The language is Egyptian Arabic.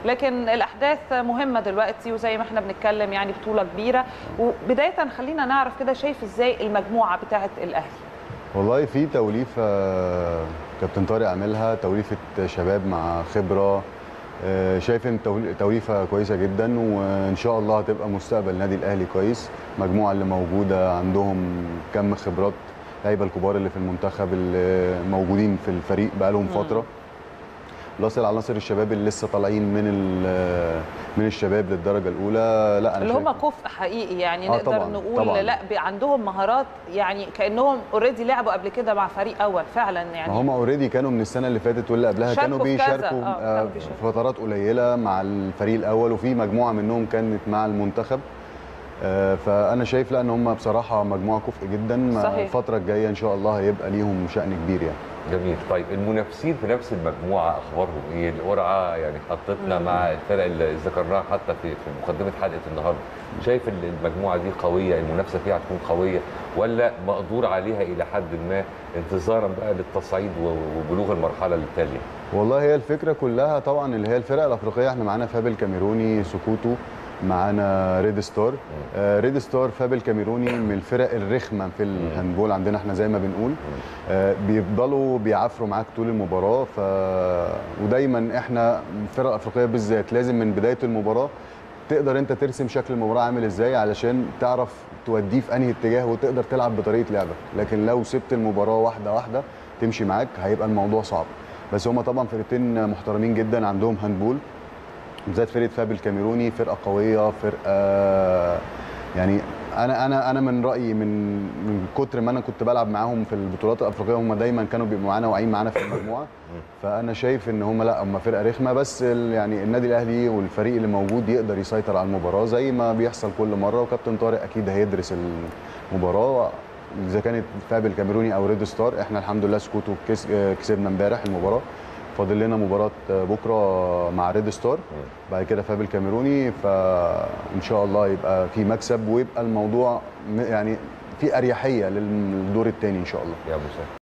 لكن الاحداث مهمه دلوقتي وزي ما احنا بنتكلم يعني بطوله كبيره وبدايه خلينا نعرف كده شايف ازاي المجموعه بتاعه الاهلي والله في توليفه كابتن طارق عاملها توليفه شباب مع خبره آه، شايف ان تول- توليفه كويسه جدا وان شاء الله هتبقى مستقبل النادي الاهلي كويس المجموعه اللي موجوده عندهم كم خبرات اللعيبه الكبار اللي في المنتخب اللي موجودين في الفريق بقالهم فتره بلس العناصر الشباب اللي لسه طالعين من ال- من الشباب للدرجه الاولى لا انا اللي شايف هم كفء حقيقي يعني آه نقدر طبعاً، نقول طبعاً. لا بي- عندهم مهارات يعني كانهم اوريدي لعبوا قبل كده مع فريق اول فعلا ما يعني هم اوريدي كانوا من السنه اللي فاتت واللي قبلها شاركوا كانوا في كذا، بيشاركوا آه، آه، كانوا في بيشاركوا. فترات قليله مع الفريق الاول وفي مجموعه منهم كانت مع المنتخب آه، فانا شايف لا ان هم بصراحه مجموعه كفء جدا ما صحيح. الفتره الجايه ان شاء الله هيبقى ليهم شان كبير يعني جميل طيب المنافسين في نفس المجموعه اخبارهم ايه القرعه يعني حطتنا مع الفرق اللي ذكرناها حتى في في مقدمه حلقه النهارده شايف ان المجموعه دي قويه المنافسه فيها هتكون قويه ولا مقدور عليها الى حد ما انتظارا بقى للتصعيد و- وبلوغ المرحله التاليه والله هي الفكره كلها طبعا اللي هي الفرق الافريقيه احنا معانا فابل كاميروني سكوتو معانا ريد ستار آه ريد ستار فابل كاميروني من الفرق الرخمه في الهاندبول عندنا احنا زي ما بنقول آه بيفضلوا بيعافروا معاك طول المباراه ف ودايما احنا الفرق الافريقيه بالذات لازم من بدايه المباراه تقدر انت ترسم شكل المباراه عامل ازاي علشان تعرف توديه في انهي اتجاه وتقدر تلعب بطريقه لعبك لكن لو سبت المباراه واحده واحده تمشي معاك هيبقى الموضوع صعب بس هم طبعا فرقتين محترمين جدا عندهم هاندبول بالذات فرقه فاب الكاميروني فرقه قويه فرقه يعني انا انا انا من رايي من من كتر ما انا كنت بلعب معاهم في البطولات الافريقيه هم دايما كانوا بيبقوا معانا واقعين معانا في المجموعه فانا شايف ان هم لا هم فرقه رخمه بس ال- يعني النادي الاهلي والفريق اللي موجود يقدر يسيطر على المباراه زي ما بيحصل كل مره وكابتن طارق اكيد هيدرس المباراه اذا كانت فاب الكاميروني او ريد ستار احنا الحمد لله سكوتو كس- كسبنا امبارح المباراه فاضل لنا مباراه بكره مع ريد ستار بعد كده فاب الكاميروني فان شاء الله يبقى في مكسب ويبقى الموضوع م- يعني في اريحيه للدور الثاني ان شاء الله يا مساء